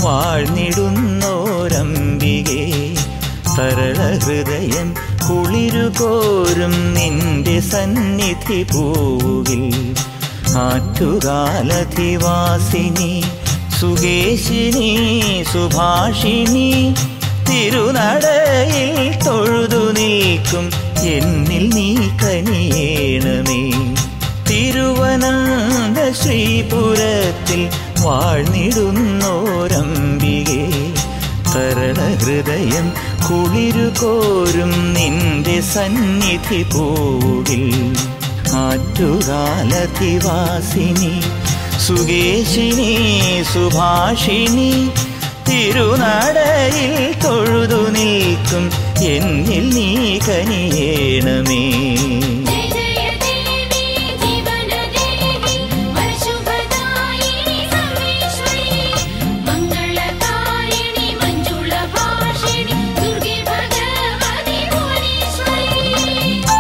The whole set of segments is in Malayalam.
വാഴ്ന്നിടുന്നോരംബികേ സരള ഹൃദയം കുളിരുകോരും നിന്റെ സന്നിധി പൂവിൽ ആറ്റുകാലധിവാസിനി സുകേശിനി സുഭാഷിണി തിരുനടയിൽ തൊഴുതു നിൽക്കും എന്നിൽ നീ കനിയേണമേ തിരുവനന്ത ശ്രീപുരത്തിൽ വാഴ്ന്നിടുന്നോരംബികേ സരള ഹൃദയം കുളിരുകോരും നിന്റെ സന്നിധി പൂവിൽ ആറ്റുകാലതിവാസിനി സുകേശിനി സുഭാഷിണി തിരുനടയിൽ തൊഴുതു നിൽക്കും എന്നിൽ നീ കനിയേണമേ ജയ ജയ ദേവി ജീവനദേവി വരശുഭദായിനി സർവേശ്വരി മംഗളകാരിണി മഞ്ജുളഭാഷിണി ദുർഗെ ഭഗവതി ഭുവനേശ്വരി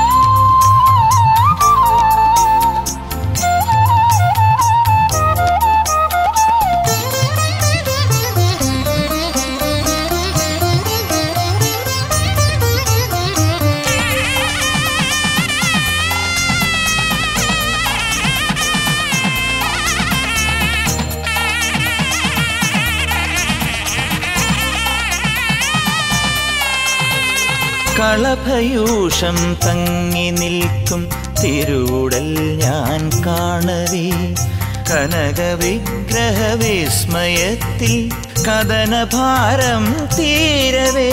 കളഭയൂഷം തങ്ങി നിൽക്കും തിരുവുടൽ ഞാൻ കാണവേ കനകവിഗ്രഹ വിസ്മയത്തിൽ കഥനഭാരം തീരവേ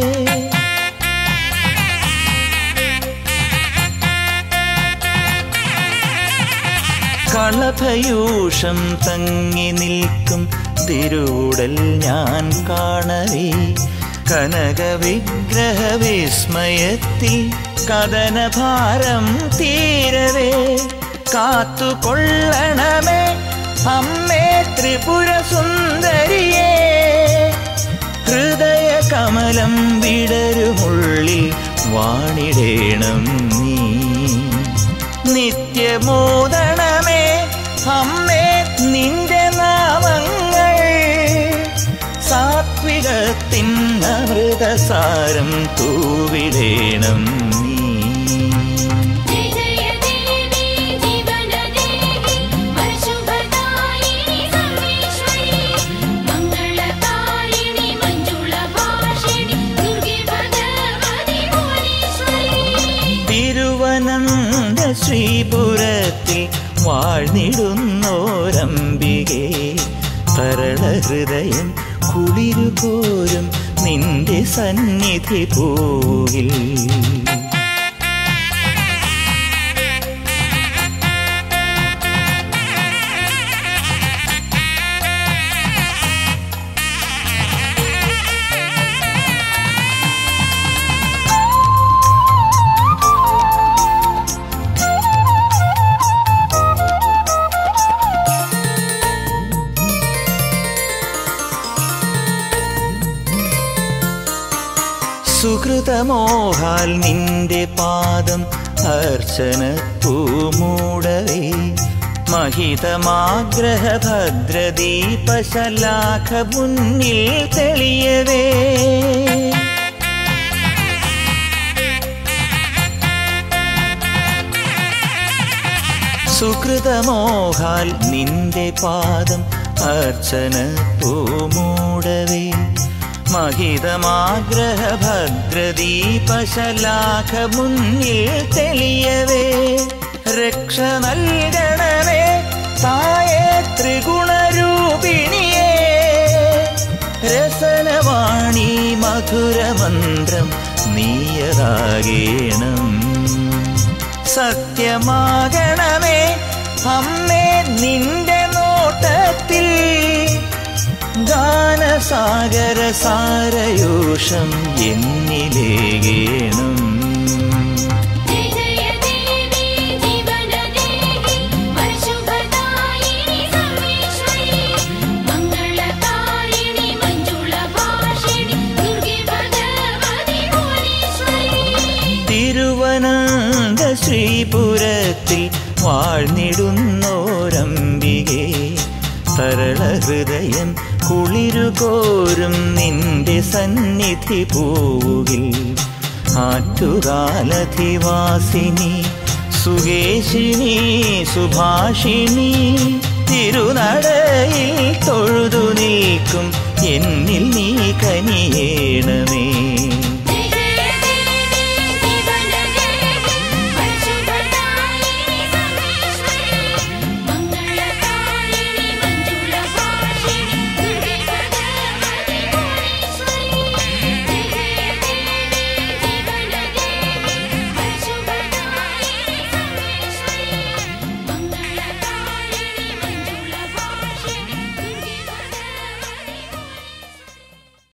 കളഭയൂഷം തങ്ങി നിൽക്കും തിരുവുടൽ ഞാൻ കാണവേ കനകവിഗ്രഹ വിസ്മയത്തിൽ കഥനഭാരം തീരവേ കാത്തുകൊള്ളണമേ അമ്മേ ത്രിപുര സുന്ദരിയേ ഹൃദയ കമലം വിടരുമുള്ളിൽ വാണിടേണം നീ നിത്യമോദണമേ അമ്മേ നിന്റെ നാമങ്ങൾ സാത്വികത്തിൻ അമൃതസാരം തൂവിടേണം നീ ജയ ജയ ദേവി ജീവനദേവി വരശുഭദായിനി സർവേശ്വരി മംഗളകാരിണി മഞ്ജുളഭാഷിണി ദുർഗെ ഭഗവതി ഭുവനേശ്വരി തിരുവനന്ത ശ്രീപുരത്തിൽ വാഴ്ന്നിടുന്നോരംബികേ സരള ഹൃദയം കുളിരുകോരും നിന്റെ സന്നിധി പൂവിൽ സുഹൃതമോഹാൽ നിന്റെ പാദം അർച്ചന പൂമൂടവേ മഹിതമാഗ്രഹ ഭദ്രദീപശലാഖ മുന്നിൽ തെളിയവേ സുഹൃതമോഹാൽ നിന്റെ പാദം അർച്ചന പൂമൂടവേ മഹിതമാഗ്രഹ ഭദ്രദീപശലാഖ മുന്നിൽ തെളിയവേ രക്ഷ നൽകണമേ തായേ ത്രിഗുണരൂപിണിയേ രസനവാണി മധുരമന്ത്രം നീയതാകേണം സത്യമാകണമേ അമ്മേ നിന്റെ നോട്ടത്തിൽ ഗാനസാഗര സാരയൂഷം എന്നിലേകേണം ജയ ജയ ദേവി ജീവനദേവി വരശുഭദായിനി സർവേശ്വരി മംഗളകാരിണി മഞ്ജുളഭാഷിണി ദുർഗെ ഭഗവതി ഭുവനേശ്വരി തിരുവനന്ത ശ്രീപുരത്തിൽ വാഴ്ന്നിടുന്നോരംബികേ സരള ഹൃദയം കുളിരുകോരും നിന്റെ സന്നിധി പോവുകിൽ ആറ്റുകാലധിവാസിനി സുകേശിനി സുഭാഷിണി തിരുനടയിൽ തൊഴുതു നിൽക്കും എന്നിൽ നീ കനിയേണമേ